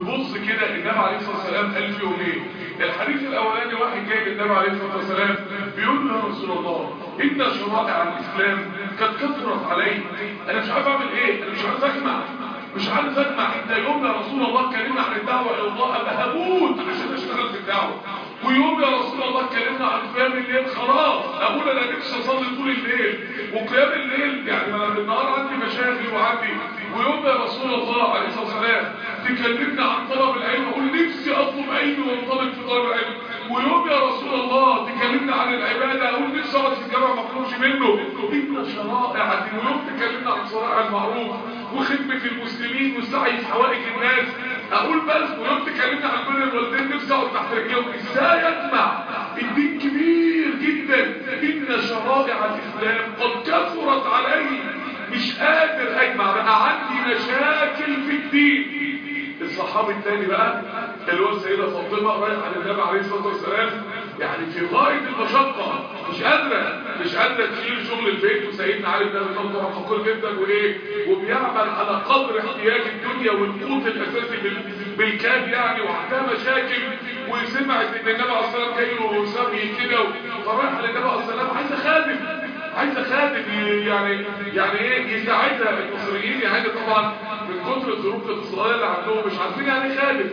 بص كده النبي عليه الصلاه والسلام قال فيهم ايه الحديث الاولاني واحد جاي للنبي عليه الصلاه والسلام بيقول له يا رسول الله ان شرائع الاسلام قد كثرت علي انا مش عارف اعمل ايه انا مش عارف اجمع مش عارف اجمع ده يوم يا رسول الله كلمنا عن الدعوه الى الله ابقى هموت عشان اشتغل في الدعوه ويوم يا رسول الله اتكلمنا عن قيام الليل خلاص اقول انا نفسي اصلي طول الليل وقيام الليل يعني انا بالنهار عندي مشاغل وعندي ويوم يا رسول الله عليه الصلاه والسلام تكلمنا عن طلب العلم اقول نفسي اطلب علم وانطلق في طلب العلم ويوم يا رسول الله تكلمنا عن العباده اقول نفسي اقعد في الجامع ما اخرجش منه ان شرائع الدين ويوم تكلمنا عن شرائع المعروف وخدمه المسلمين والسعي في حوائج الناس اقول بس ويوم تكلمنا عن بر الوالدين نفسي اقعد تحت رجلهم ازاي اجمع الدين كبير جدا ان شرائع الاسلام قد كثرت علي مش قادر اجمع بقى عندي مشاكل في الدين الصحابي الثاني بقى اللي هو السيدة فاطمة رايح على النبي عليه الصلاة والسلام يعني في غاية المشقة مش قادرة مش قادرة تشيل شغل البيت وسيدنا علي بن ابي طالب طبعا فقير جدا وايه وبيعمل على قدر احتياج الدنيا والقوت الاساسي بالكاد يعني وعندها مشاكل وسمعت ان النبي عليه الصلاة والسلام جاي له سبي كده فرايح على النبي عليه الصلاة والسلام عايزة خادم عايزة خادم يعني يعني ايه يساعدها المصريين يعني طبعا من كتر الظروف الاقتصاديه اللي عندهم مش عارفين يعني خادم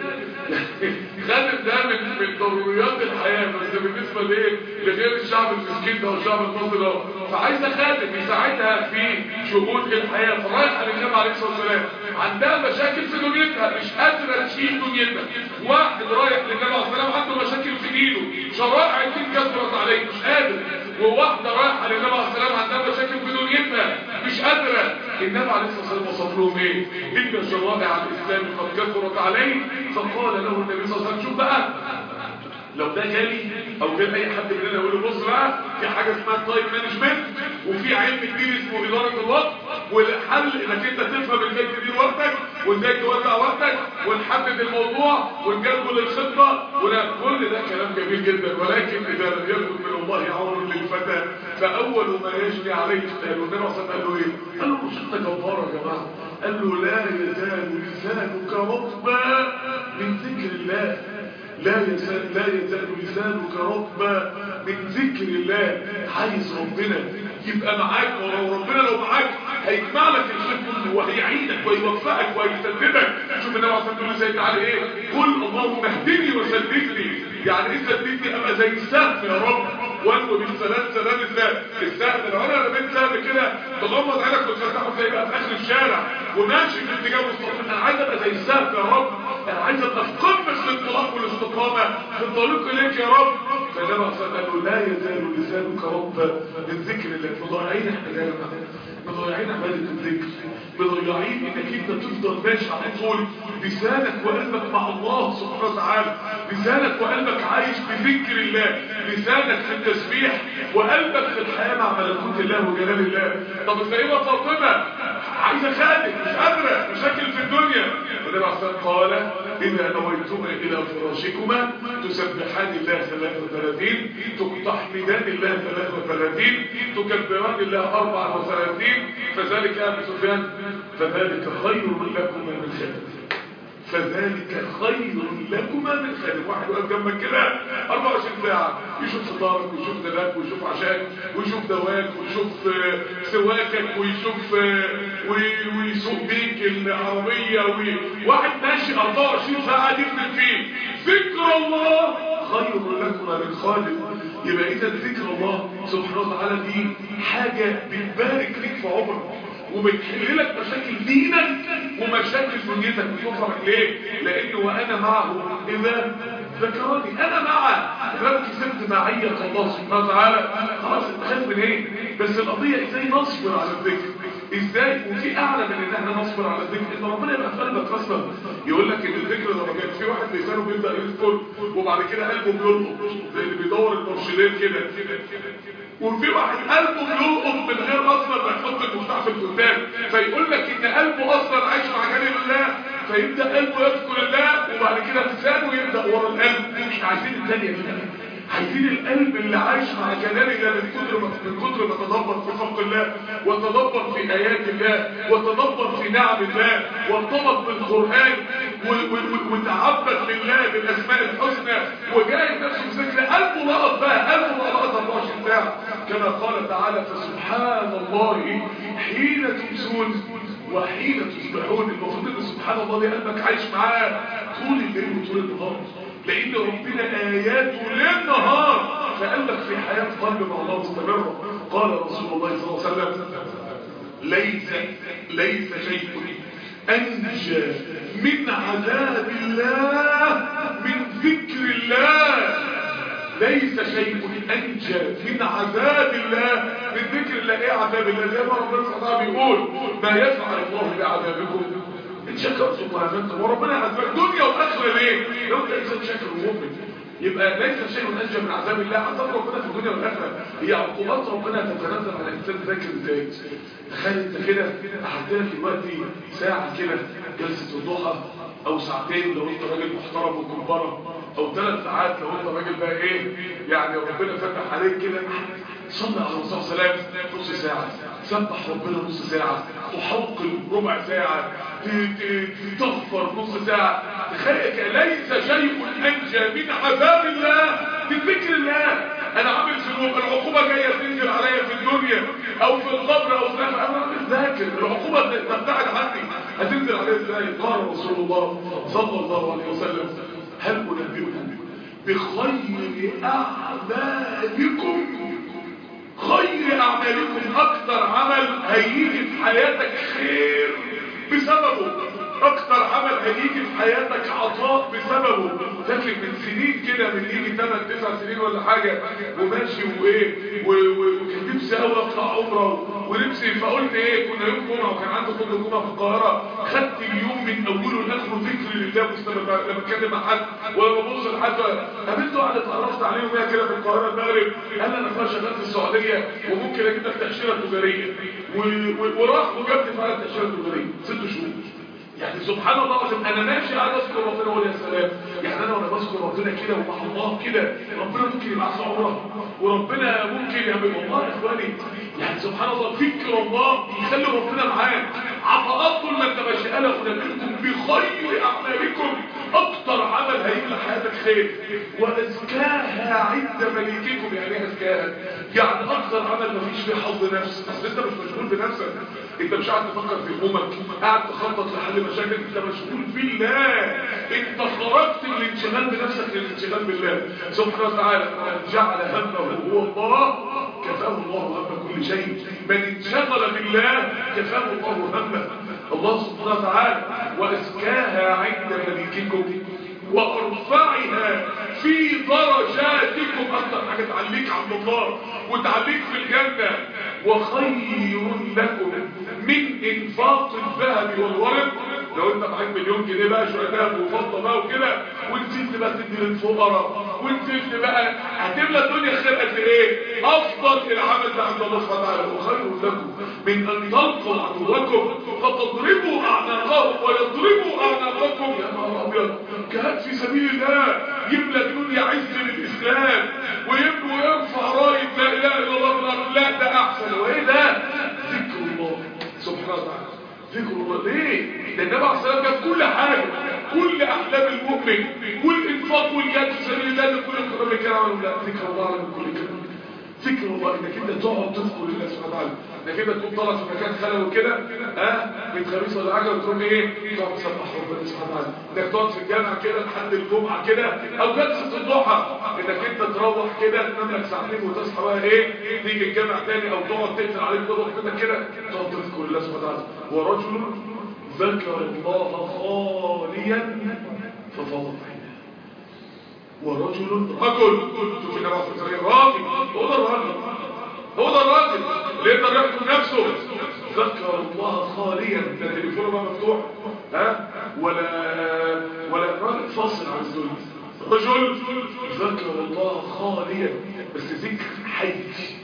خادم ده من من ضروريات الحياه بس بالنسبه لايه لغير الشعب المسكين ده والشعب المصري ده فعايزه خادم يساعدها في شؤون الحياه فرايح على النبي عليه الصلاه والسلام عندها مشاكل في دنيتها مش قادره تشيل دنيتها واحد رايح للنبي عليه الصلاه والسلام عنده مشاكل في دينه شرائع الدين كثرت عليه مش قادر وواحده رايحه للنبي عليه الصلاه والسلام عندها مشاكل في دنيتها مش قادره النبي عليه الصلاه والسلام وصف لهم ايه ان شرائع الاسلام قد كثرت عليه فقال له النبي صلى الله عليه وسلم شوف بقى لو ده جالي او جال اي حد مننا يقول له بص بقى في حاجه اسمها تايم مانجمنت وفي علم كبير اسمه اداره الوقت والحل انك انت تفهم ازاي تدير وقتك وازاي توزع وقتك ونحدد الموضوع ونجدول الخطه ولا كل ده كلام جميل جدا ولكن اذا لم يكن من الله عون للفتى فاول ما يجري عليه قال النبي صلى الله عليه وسلم قال له ايه؟ قال له مشيتنا جباره يا جماعه قال له لا يزال لسانك رطبا من ذكر الله لا يزال لا يزال لسانك رطبا من ذكر الله عايز ربنا يبقى معاك وربنا لو معاك هيجمع لك الخير كله وهيعينك ويوفقك ويسددك شوف النبي عليه الصلاه والسلام سيدنا علي ايه قل اللهم اهدني وسددني يعني ايه سددني ابقى زي السهم يا رب وانو بالسلام سلام السهم السهم لو انا رميت سهم كده تغمض عينك وتفتحه زي بقى في اخر الشارع وماشي في اتجاه مستقيم انا عايز ابقى زي السهم يا رب انا عايز ابقى في قمه الانطلاق والاستقامه في الطريق اليك يا رب فالنبي عليه الصلاه والسلام لا يزال لسانك رطبا من ذكر الله مضيعين احنا يا جماعه مضيعين عباده الذكر مضيعين انك انت تفضل ماشي على طول لسانك وقلبك مع الله سبحانه وتعالى لسانك وقلبك عايش بذكر الله لسانك في التسبيح وقلبك في الحياه مع ملكوت الله وجلال الله طب السيده فاطمه عايزه خادم مش قادره مشاكل في الدنيا النبي عليه الصلاه قال اذا نويتما الى فراشكما تسبحان الله 33 تحمدان الله 33 تكبران الله 34 فذلك يا ابو سفيان فذلك خير لكما من خادم فذلك خير لكما من خادم واحد واقف جنبك كده 24 ساعه يشوف فطارك ويشوف غداك ويشوف عشاك ويشوف دواك ويشوف سواكك ويشوف ويسوق بيك العربيه واحد ماشي 24 ساعه يفهم فيه ذكر الله خير لكما من خادم يبقى اذا ذكر الله سبحانه وتعالى دي حاجه بتبارك لك في عمرك وبتحل لك مشاكل دينك ومشاكل دنيتك بتفرق ليه لان وانا معه اذا ذكرني انا معه لو كسبت معية الله سبحانه وتعالى خلاص انت خايف من ايه بس القضيه ازاي نصبر على الذكر ازاي وفي اعلى من ان احنا نصبر على الذكر ان ربنا يبقى في قلبك اصلا يقول لك ان الذكر لما كان في واحد لسانه بيبدا يذكر وبعد كده قلبه بيلقط زي اللي بيدور المرشدين كده وفي واحد قلبه بيلقط من غير اصلا ما يحط المفتاح في الكتاب فيقول لك ان قلبه اصلا عايش مع جلال الله فيبدا قلبه يذكر الله وبعد كده لسانه يبدا ورا القلب احنا عايزين الثانيه دي عايزين القلب اللي عايش مع جلال الله من كتر ما من كتر ما تدبر في خلق الله وتدبر في ايات الله وتدبر في نعم الله وارتبط بالقران وتعبد لله بالاسماء الحسنى وجاهد نفسه بذكر قلبه لقط بقى قلبه لقط 24 ساعه كما قال تعالى فسبحان الله حين تمسون وحين تصبحون المفروض ان سبحان الله دي قلبك عايش معاه طول الليل وطول النهار لان ربنا اياته ليل نهار فقلبك في حياه قلب مع الله مستمره قال رسول الله صلى الله عليه وسلم ليس ليس شيء انجى من عذاب الله من ذكر الله ليس شيء انجى من عذاب الله من ذكر الله ايه عذاب الله زي ما ربنا سبحانه وتعالى بيقول ما يفعل الله بعذابكم ان شكرتم وامنتم وربنا يعذبك دنيا واخره ليه لو انت انسان شاكر ومؤمن يبقى ليس شيء انجى من عذاب الله عذاب ربنا في الدنيا والاخره هي عقوبات ربنا تتنزل على الانسان ذاكر ازاي تخيل انت كده قعدت لك دلوقتي ساعه كده جلسه الضحى او ساعتين لو انت راجل محترم وكبره او ثلاث ساعات لو انت راجل بقى ايه يعني ربنا فتح عليك كده صلى على الرسول صلى الله عليه وسلم نص ساعه سبح ربنا نص ساعه تحوقل ربع ساعه تغفر نص ساعه تخيل ليس شيء انجى من عذاب الله من ذكر الله انا عامل ذنوب العقوبه جايه تنزل عليا في الدنيا او في القبر او في الاخره انا مش ذاكر العقوبه تبتعد عني هتنزل عليا ازاي قال رسول الله صلى الله عليه وسلم هل انبئكم بخير اعمالكم خير اعمالكم اكتر عمل هيجي في حياتك خير بسببه اكتر عمل هيجي في حياتك عطاء بسببه فاكر من سنين كده من يجي 8 9 سنين ولا حاجه وماشي وايه وكان نفسي قوي اطلع عمره ونفسي فقلت ايه كنا يوم جمعه وكان عندي كل جمعه في القاهره خدت اليوم من اوله لاخره ذكر لله مستمر لما اتكلم مع حد ولا ببص لحد قابلته واحد اتعرفت عليه وهي كده في القاهره المغرب قال انا فيها شغال في السعوديه وممكن اجيب لك تاشيره تجاريه وراح وجاب لي فعلا تاشيره تجاريه ست شهور يعني سبحان الله العظيم انا ماشي قاعد اذكر ربنا واقول يا سلام يعني انا وانا بذكر ربنا كده ومع الله كده ربنا ممكن يبعث لي عمره وربنا ممكن يعمل والله يا اخواني يعني سبحان الله فكر الله يخلي ربنا معاك عطاءات طول ما انت ماشي انا انبئكم بخير اعمالكم اكتر عمل هيملى حياتك خير وازكاها عند مليككم يعني ايه ازكاها يعني اكتر عمل مفيش فيه حظ نفس اصل انت مش مشغول بنفسك انت مش قاعد تفكر في همومك قاعد تخطط لحل مشاكل انت مشغول بالله انت خرجت من الانشغال بنفسك للانشغال بالله سبحانه وتعالى من جعل همه هو الله كفاه الله هم كل شيء من انشغل بالله كفاه الله همه الله سبحانه وتعالى وازكاها عند مليككم وارفعها في درجاتكم اكتر حاجه تعليك عند الله وتعليك في الجنه وخير لكم من انفاق الذهب والورق لو انت معاك مليون جنيه بقى شويه ذهب وفضه بقى وكده ونسيت بقى تدي للفقراء ونسيت بقى هتملى الدنيا خير قد ايه افضل العمل ده عند الله سبحانه وتعالى وخير لكم من ان تلقوا عدوكم فتضربوا اعناقهم ويضربوا اعناقكم يا نهار ابيض جهاد في سبيل الله يملى الدنيا عز للاسلام ويبني ويرفع رايه لا اله الا الله في الارض لا ده احسن وايه ده ذكر الله سبحانه وتعالى ذكر الله ليه ده النبي عليه الصلاه والسلام كل حاجه كل احلام المؤمن والانفاق والجهاد في سبيل الله ده كل القران بيتكلم لا ذكر الله على كل كلمه ذكر الله انك انت تقعد تذكر الله سبحانه وتعالى انك انت تكون طالع في مكان خلوي كده ها بيت خميس ولا حاجه وتروح ايه تقعد تسبح ربنا سبحانه وتعالى انك تقعد في الجامع كده لحد الجمعه كده او جلسه الضحى انك انت تروح كده تنام لك ساعتين وتصحى بقى ايه تيجي الجامع تاني او تقعد تقفل عليك كده كده كده تقعد تذكر الله سبحانه وتعالى ورجل ذكر الله خاليا ففضل عينه ورجل رجل شوف النبي عليه الصلاه والسلام راجل هو ده الراجل هو ده الراجل اللي يقدر يحكم نفسه ذكر الله خاليا لا تليفونه بقى مفتوح ها ولا ولا راجل فاصل عن الذل رجل ذكر الله خاليا بس ذكر حي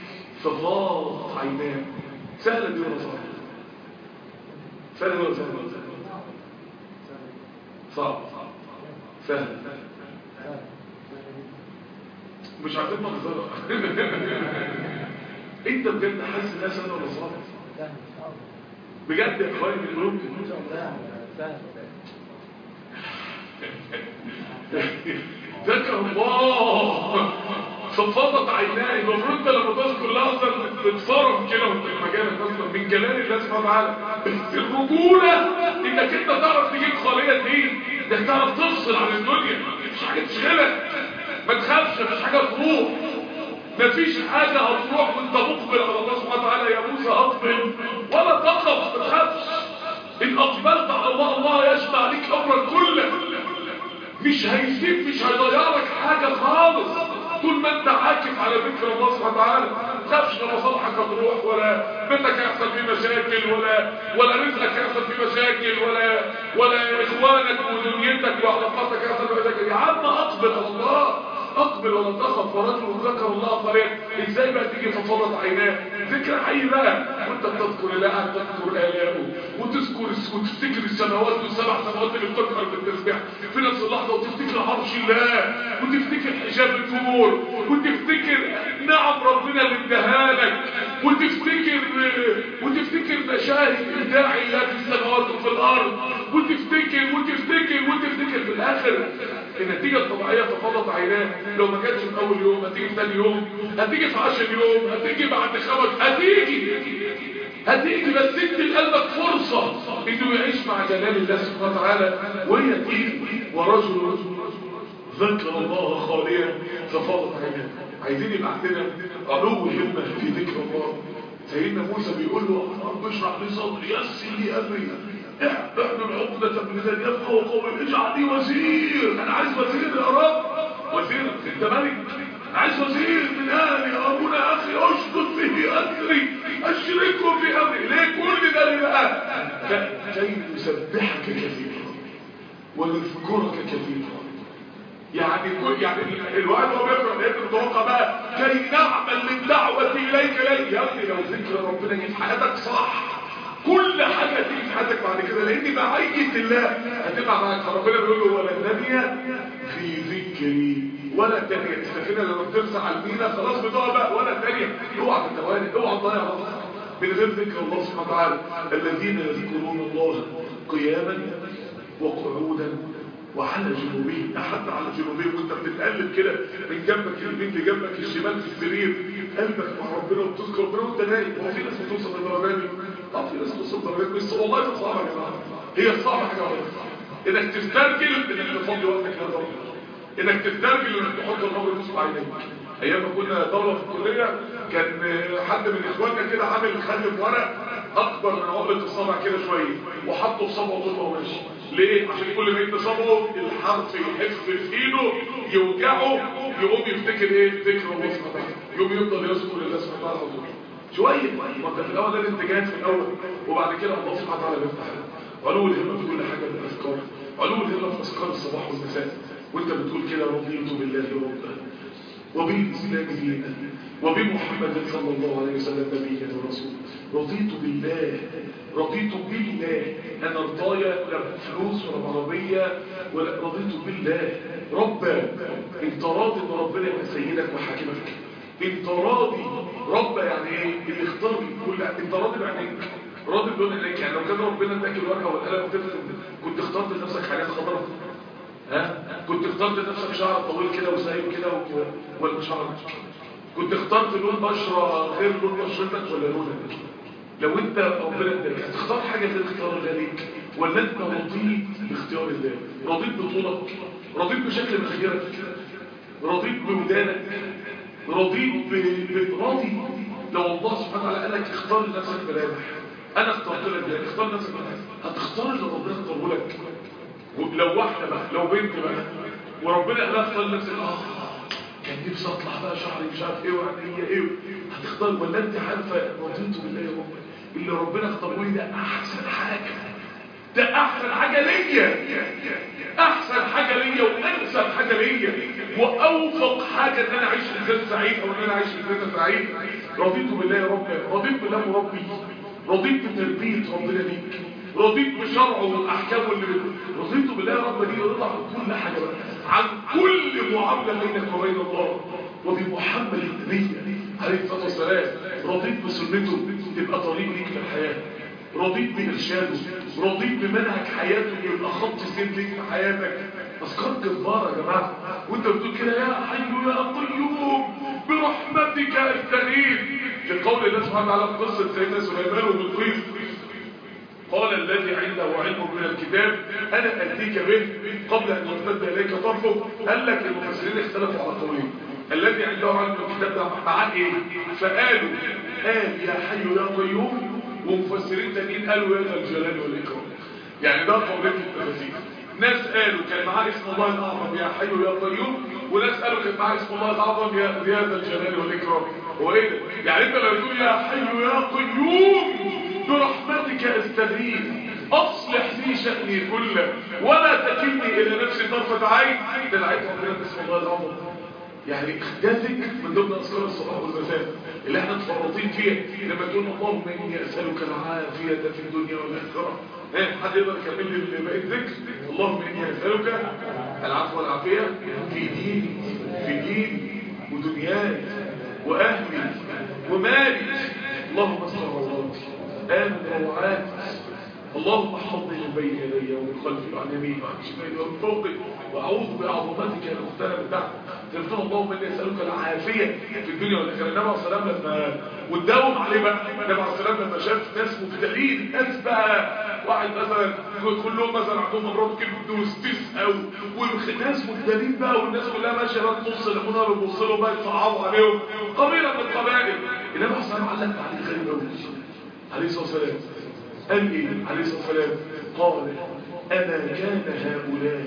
فغاض عيناه سهله دي ولا صعبه سهله ولا صعبه صعب سهل مش عارفين نظرة انت بجد حاسس انها سهله ولا صعبه بجد يا اخواني من قلوبكم ذكر الله ففاضت عيناه المفروض انت لما تذكر لحظه بتصرف كده وانت في مكانك اصلا من جلال الله سبحانه وتعالى الرجوله انك انت تعرف تجيب خاليه دي انك تعرف تفصل عن الدنيا مفيش حاجه تشغلك ما تخافش مفيش حاجه تروح مفيش حاجه هتروح وانت مقبل على الله سبحانه وتعالى يا موسى اقبل ولا تقف ما تخافش ان اقبلت على الله الله يجمع عليك امرك كله مش هيسيب مش هيضيع لك حاجه خالص طول ما انت عاكف على ذكر الله سبحانه وتعالى ما تخافش لا مصالحك هتروح ولا بيتك هيحصل فيه مشاكل ولا ولا رزقك هيحصل فيه مشاكل ولا ولا اخوانك ودنيتك وعلاقاتك هيحصل فيه مشاكل يا عم اقبل على الله اقبل ولا تخف ورجل ذكر الله قريب ازاي بقى تيجي تفضل عيناه ذكر حي بقى وانت بتذكر الله قاعد تذكر الاءه وتذكر وتفتكر السماوات والسبع سماوات اللي بتذكر بالتسبيح في نفس اللحظه وتفتكر عرش الله وتفتكر حجاب النور وتفتكر نعم ربنا اللي اداها لك وتفتكر وتفتكر مشاهد ابداع الله في السماوات وفي الارض وتفتكر وتفتكر وتفتكر في الاخر النتيجة الطبيعية تفضت عيناه لو ما كانتش في اول يوم هتيجي في ثاني يوم هتيجي في عشر يوم هتيجي بعد خمس هتيجي هتيجي بس ادي لقلبك فرصة انه يعيش مع جلال الله سبحانه وتعالى وهي تيجي ورجل ذكر الله خاليا ففاضت عيناه عايزين يبقى عندنا علو همة في ذكر الله سيدنا موسى بيقول له رب اشرح لي صدري يسر لي امري احلل عقدة من لساني يفقهوا قولي اجعل لي وزير انا عايز وزير يا رب وزير انت ملك عايز وزير من اهلي ابونا اخي اشدد به اجري اشركه في امري ليه كل ده ليه بقى كي نسبحك كثيرا ونذكرك كثيرا يعني كل يعني الواحد هو بيقرا الايه المتوقع بقى كي نعمل للدعوه اليك ليك يا ابني لو ذكر ربنا جه في حياتك صح كل حاجه تيجي في حياتك بعد كده لان معيه الله هتبقى معاك فربنا بيقول له ولا ثانيه في ذكري ولا ثانيه تفتكرنا لما بتمسح على المينا خلاص بتقع بقى ولا ثانيه اوعى تتواني اوعى تضيع راسك من غير ذكر الله سبحانه وتعالى الذين يذكرون الله قياما وقعودا وعلى جنوبهم حتى على جنوبهم وانت بتتقلب كده من جنبك اليمين لجنبك الشمال في السرير قلبك مع ربنا وبتذكر ربنا وانت نايم هو في ناس بتوصل للدرجه دي اه في ناس بتوصل للدرجه دي بس والله صعبه يا جماعه هي صعبه حاجه واحده انك تسترجل انك تفضي وقتك للرب انك تسترجل انك تحط الامر نصب عينيك ايام ما كنا طلبه في الكليه كان حد من اخواننا كده عامل خلف ورق اكبر من عقله الصبع كده شويه وحطه في صبعه طول ما هو ماشي ليه عشان كل ما يدي صبعه الحرف يحف في ايده يوجعه يقوم يفتكر ايه ذكر الله سبحانه وتعالى يقوم يفضل يذكر الله سبحانه وتعالى على طول شويه ما انت في الاول ده الاتجاهات في الاول وبعد كده الله سبحانه وتعالى بيفتح علو الهمه في كل حاجه من الاذكار علو الهمه في اذكار الصباح والمساء وانت بتقول كده رضيت بالله ربا وبالاسلام دينا وبمحمد صلى الله عليه وسلم نبيا ورسولا رضيت بالله رضيت بالله انا رضايا لا فلوس ولا عربيه ولا رضيت بالله ربا انت راضي ان ربنا يبقى سيدك وحاكمك انت راضي رب يعني ايه اللي اختار كل انت راضي بعينيك راضي بدون عينيك يعني لو كان ربنا اداك الورقه والقلم وترسم كنت اخترت لنفسك حاجات خضراء ها كنت اخترت لنفسك شعر طويل كده وسايب كده ولا شعر كنت اخترت لون بشره غير لون بشرتك ولا لونك لو انت ربنا اداك هتختار حاجه غير اختيار الله ليك ولا انت رضيت باختيار الله رضيت بطولك رضيت بشكل مناخيرك رضيت بودانك رضيت براضي لو الله سبحانه وتعالى قال لك اختار لنفسك ملامح انا اخترت لك ده اختار نفسك ملامح هتختار اللي ربنا اختاره لك لو واحده بقى لو بنت بقى وربنا قال لها اختار لنفسك اه كان نفسي اطلع بقى شعري مش عارف ايه وعينيا ايه هتختار ولا انت عارفه رضيت بالله يا رب اللي ربنا اختاره لي ده احسن حاجه ده احسن حاجه ليا احسن حاجه ليا وانسب حاجه ليا واوفق حاجه ان انا اعيش انسان سعيد او ان انا اعيش انسان سعيد رضيت بالله يا رب رضيت بالله مربي رضيت بتربيه ربنا ليك رضيت بشرعه والاحكام اللي رضيت بالله يا رب دي رضا عن كل حاجه بقى عن كل معامله بينك وبين الله وبمحمد النبي عليه الصلاه والسلام رضيت بسنته تبقى طريق ليك في الحياه رضيت بإرشاده رضيت بمنهج حياته يبقى خط سير ليك في حياتك اذكار جباره يا جماعه وانت بتقول كده يا حي يا قيوم برحمتك استغيث في قول الله سبحانه وتعالى في قصه سيدنا سليمان وبلقيس قال الذي عنده علم من الكتاب انا اتيك به قبل ان يرتد اليك طرفه قال لك المفسرين اختلفوا على قولين الذي عنده علم من الكتاب ده معاه ايه فقالوا قال يا حي يا قيوم ومفسرين تانيين قالوا يا ذا الجلال والاكرام يعني ده قولين في التفاسير ناس قالوا كان معاه اسم الله الاعظم يا حي يا قيوم وناس قالوا كان معاه اسم الله الاعظم يا ذا الجلال والاكرام هو ايه ده يعني انت لو تقول يا حي يا قيوم برحمتك استغيث اصلح في شأني كله ولا تكلني الى نفسي طرفة عين دلعت ربنا باسم الله العظيم يعني ده ذكر من ضمن اذكار الصباح والمساء اللي احنا متفرطين فيها لما تقول اللهم اني اسالك العافيه في الدنيا والاخره ايه حد يقدر يكمل لي بقيه ذكر اللهم اني اسالك العفو والعافيه في ديني في ديني ودنياي واهلي ومالي اللهم استر عوراتي آمن روعاتي اللهم احفظني من بين يدي ومن خلفي وعن يميني وعن شمالي ومن فوقي واعوذ بعظمتك ان اغتال من تحت تقول اللهم اني اسالك العافيه في الدنيا والاخره النبي عليه الصلاه والسلام لما وتداوم عليه بقى النبي عليه الصلاه والسلام لما شاف ناس مبتلين ناس بقى واحد مثلا كلهم مثلا عندهم امراض كبد واستسقاء وناس مبتلين بقى والناس كلها ماشيه بقى تبص لمنى ويبص لهم بقى يصعبوا عليهم قبيله من القبائل النبي عليه الصلاه والسلام علق عليه غريب قوي عليه الصلاة والسلام قال ايه عليه الصلاة والسلام قال أما كان هؤلاء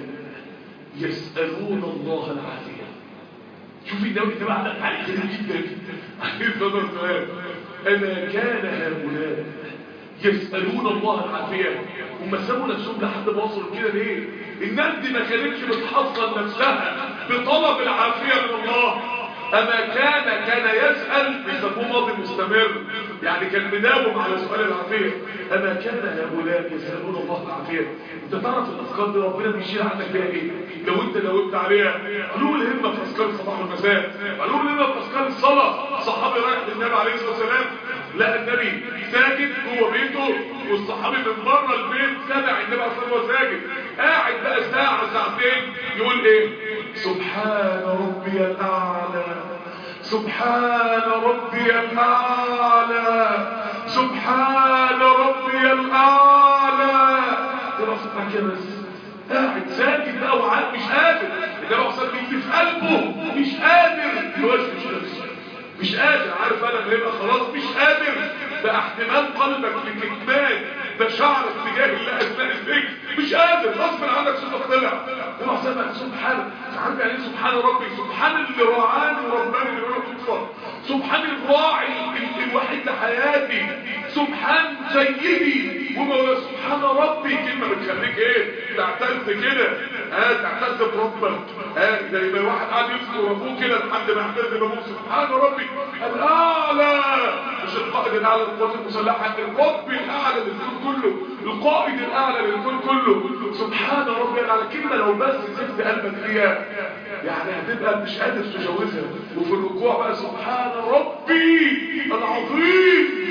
يسألون الله العافية شوفي النبي ده بعد عليه كده جدا عليه الصلاة والسلام أما كان هؤلاء يسألون الله العافية هم سابوا نفسهم لحد ما وصلوا كده ليه الناس دي ما كانتش بتحصل نفسها بطلب العافية من الله أما كان كان يسأل بيسموه ماضي مستمر يعني كان مداوم على سؤال العافية أما كان هؤلاء يسألون الله العافية انت تعرف الأذكار دي ربنا بيشيل عنك بيها ايه لو انت لو عليها علو الهمة في أذكار الصباح والمساء علو الهمة في أذكار الصلاة الصحابي رايح للنبي عليه الصلاة والسلام لقى النبي ساجد جوه بيته والصحابي من بره البيت سمع النبي عليه الصلاة والسلام ساجد قاعد بقى ساعة ساعتين يقول ايه سبحان ربي الأعلى سبحان ربي الأعلى سبحان ربي الأعلى دراسة كده بس قاعد ساكت بقى وعاد مش قادر النبي أصلا بيجي في قلبه مش قادر يوشوش نفسه مش قادر عارف انا لما يبقى خلاص مش قادر بقى احتمال قلبك لكتمان مشاعرك تجاه الله اثناء الذكر مش قادر غصب عنك صوتك طلع هو سمع سبحان عارف يعني سبحان ربي سبحان اللي رعاني ورباني اللي بيقول تكفر سبحان الراعي الوحيد لحياتي سبحان سيدي ومولا سبحان ربي كلمه بتخليك ايه تعتز كده ها تعتز بربك ها ده يبقى واحد قاعد يذكر ابوه كده لحد ما يعتز بابوه سبحان ربي الاعلى مش القائد الاعلى للقوات المسلحه الرب الاعلى للكون كله القائد الاعلى للكون كله سبحان ربي الاعلى كلمه لو بس سبت قلبك فيها يعني هتبقى مش قادر تجاوزها وفي الركوع بقى سبحان ربي العظيم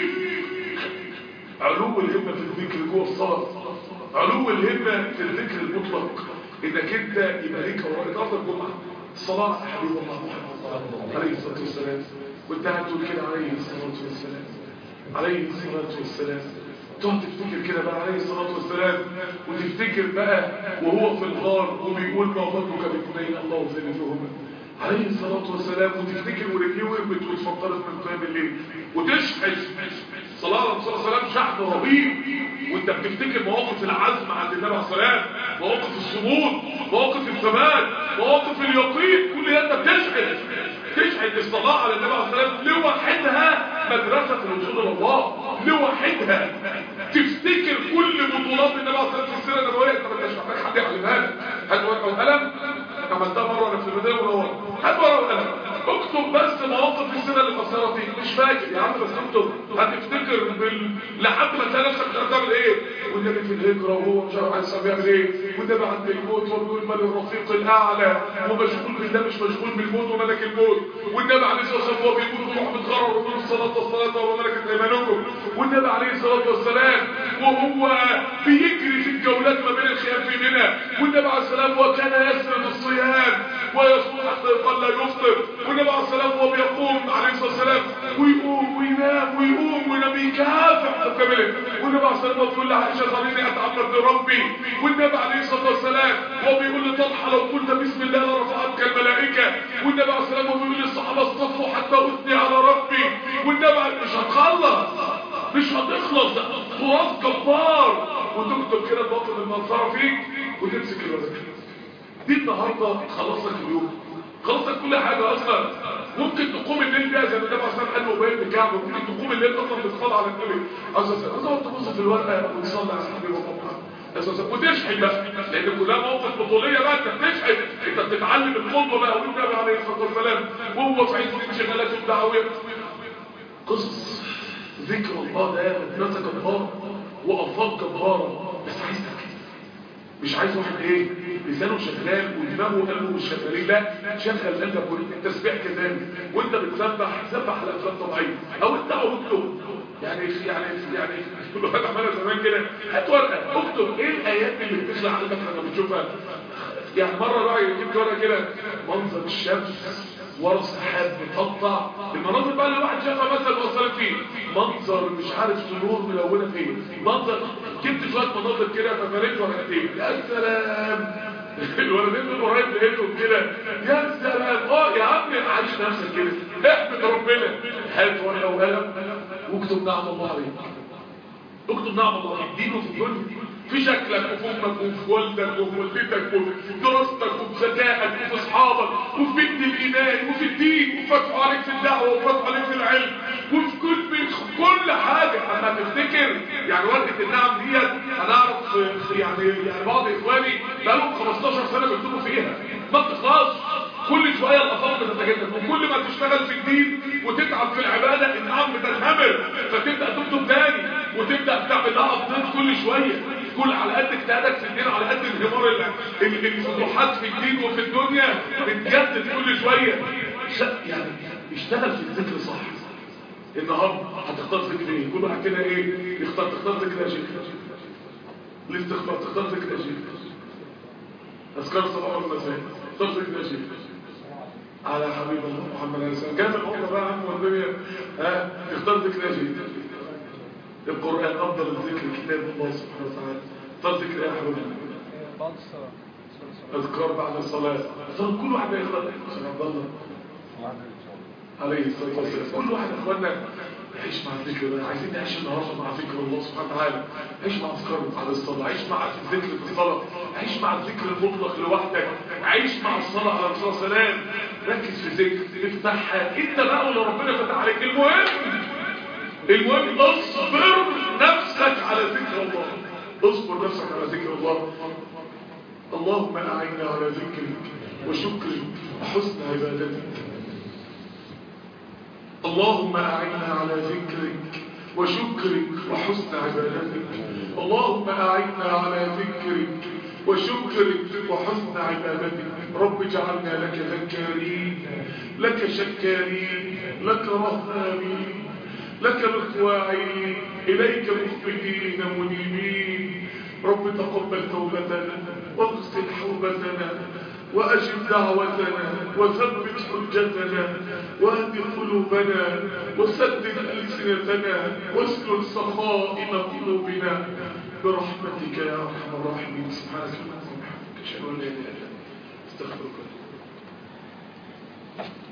علو الهمة في الذكر جوه الصلاة علو الهمة في الذكر المطلق انك انت يبقى ليك ورائد ارض الجمعة الصلاة حبيب الله محمد عليه الصلاة والسلام وانت هتقول كده عليه الصلاة والسلام عليه الصلاة والسلام تقعد تفتكر كده بقى عليه الصلاة والسلام وتفتكر بقى وهو في الغار وبيقول ما ظنك باثنين الله ثالثهما عليه الصلاة والسلام وتفتكر ورجليه وقفت وتفكرت من قيام الليل وتشحذ صلاة الرسول صلى الله عليه وسلم شحن رهيب وانت بتفتكر مواقف العزم عند النبي عليه الصلاة مواقف الصمود مواقف الثبات مواقف اليقين كل ده انت بتشحذ تشحذ الصلاة على النبي عليه الصلاة والسلام لوحدها مدرسة الوصول الى الله لوحدها تفتكر كل بطولات النبي عليه الصلاة والسلام في السيرة النبوية انت ما محتاج حد يعلمها لك هات ورقة وقلم عملتها مرة انا في المدينة منورة هات ورقة وقلم اكتب بس مواقف السنة اللي قصيرة دي مش فاكر يا عم بس اكتب هتفتكر بال... لحد ما تلاقي نفسك مش هتعمل ايه والنبي في الهجرة وهو مش عارف عايز بيعمل ايه والنبي عند الموت وبيقول من الرفيق الأعلى ومشغول بالله مش مشغول بالموت وملك الموت والنبي عليه الصلاة والسلام وهو بيموت روح متغرر وبيقول الصلاة والصلاة وملكة أيمانكم والنبي عليه الصلاة والسلام وهو بيجري في الجولات ما بين الخيام في منى والنبي عليه السلام وكان يسرد الصيام ويصوم حتى يقال لا يفطر والنبي عليه السلام وهو بيقوم عليه الصلاة والسلام ويقوم وينام ويقوم وينام يكافح مكمله والنبي عليه السلام وهو بيقول لعائشة خليني أتعبد بربي والنبي عليه الصلاة والسلام وهو بيقول لطلحة لو قلت بسم الله لرفعتك الملائكة والنبي عليه السلام وهو بيقول للصحابة اصطفوا حتى أثني على ربي والنبي عليه مش هتخلص مش هتخلص تراث جبار وتكتب كده باطن المنظره فيك وتمسك الورق دي النهارده خلص لك اليوم خلص لك كل حاجه اصلا ممكن تقوم الليل بيها زي ما النبي عليه الصلاه والسلام قال له بكعبه ممكن تقوم الليل اصلا بالصلاه على النبي عايز تقعد تبص في الورقه وتصلي على حبيبي وطبعا وتشحن بقى لان كلها موقف بطوليه بقى انت بتشحن انت بتتعلم الخطوه بقى والنبي عليه الصلاه والسلام وهو في عز انشغالاته الدعويه قصص ذكر الله ده مدرسة جبارة وألفاظ جبارة بس عايز تركيز مش عايز واحد ايه لسانه شغال ودماغه قلبه مش شغالين لا شغل قلبك والتسبيح كذلك وانت بتسبح سبح على افلام طبيعيه او انت اكتب يعني يعني يعني كل واحد عملها زمان كده هات ورقه اكتب ايه الايات اللي بتخلع قلبك لما بتشوفها يعني مره راعي جبت ورقه كده منظر الشمس ورا السحاب بتقطع المناظر بقى اللي الواحد شافها مثلا وصلت فيه منظر مش عارف سنور ملونه فين منظر جبت شويه مناظر كده ففريت ورقتين يا سلام الولدين دول قريب لقيتهم كده يا سلام اه يا عم عايش نفسك كده احمد ربنا هات ورقه وقلم واكتب نعم الله عليك اكتب نعم الله يدينه في الدنيا في شكلك وفي امك وفي والدك وفي والدتك وفي دراستك وفي ذكائك وفي اصحابك وفي بنت الايمان وفي الدين وفتحوا عليك في الدعوه وفتحوا عليك في العلم وفي كل كل حاجه اما تفتكر يعني ورقه النعم ديت هنعرف يعني يعني بعض اخواني بقالهم 15 سنه بيكتبوا فيها ما بتخلصش كل شوية الأثار بتتجدد وكل ما تشتغل في الدين وتتعب في العبادة النعم بتنهمر فتبدأ تكتب تاني وتبدأ تعمل لها أبديت كل شوية كل على قد اجتهادك في الدين على قد انهمار الفتوحات في الدين وفي الدنيا بتجدد كل شوية يعني اشتغل في الذكر صح النهارده هتختار ذكر ايه كل واحد كده ايه يختار تختار ذكر يا شيخ الاستغفار تختار ذكر يا شيخ اذكار الصباح والمساء تختار ذكر يا شيخ على حبيب الله محمد عليه السلام جاب الأمة بقى عم والدنيا ها اختار ذكر يا شيخ القرآن أفضل الذكر كتاب الله سبحانه وتعالى اختار ذكر يا حبيبي بعد الصلاة اذكار بعد الصلاة اختار كل واحد يختار عشان عبد الله عليه الصلاة والسلام كل واحد اخوانا يعيش مع الذكر ده عايزين نعيش النهارده مع ذكر الله سبحانه وتعالى عيش مع اذكار بعد الصلاة عيش مع الذكر في الصلاة عيش مع الذكر المطلق لوحدك عيش مع الصلاة على الرسول صلى الله عليه وسلم ركز في ذكر افتحها انت بقى ولا ربنا فتح عليك المهم المهم اصبر نفسك على ذكر الله اصبر نفسك على ذكر الله اللهم أعنا على ذكرك وشكرك وحسن عبادتك اللهم أعنا على ذكرك وشكرك وحسن عبادتك اللهم أعنا على ذكرك وشكرك وحسن عبادتك رب اجعلنا لك ذكارين لك شكارين لك رهابين لك مخواعين إليك مخبتين منيبين رب تقبل توبتنا واغسل حوبتنا وأجب دعوتنا وثبت حجتنا واهد قلوبنا وسدد ألسنتنا واسلل سخائم قلوبنا برحمتك يا أرحم الراحمين سبحانك اللهم وبحمدك أشهد أن لا إله إلا أنت استغفرك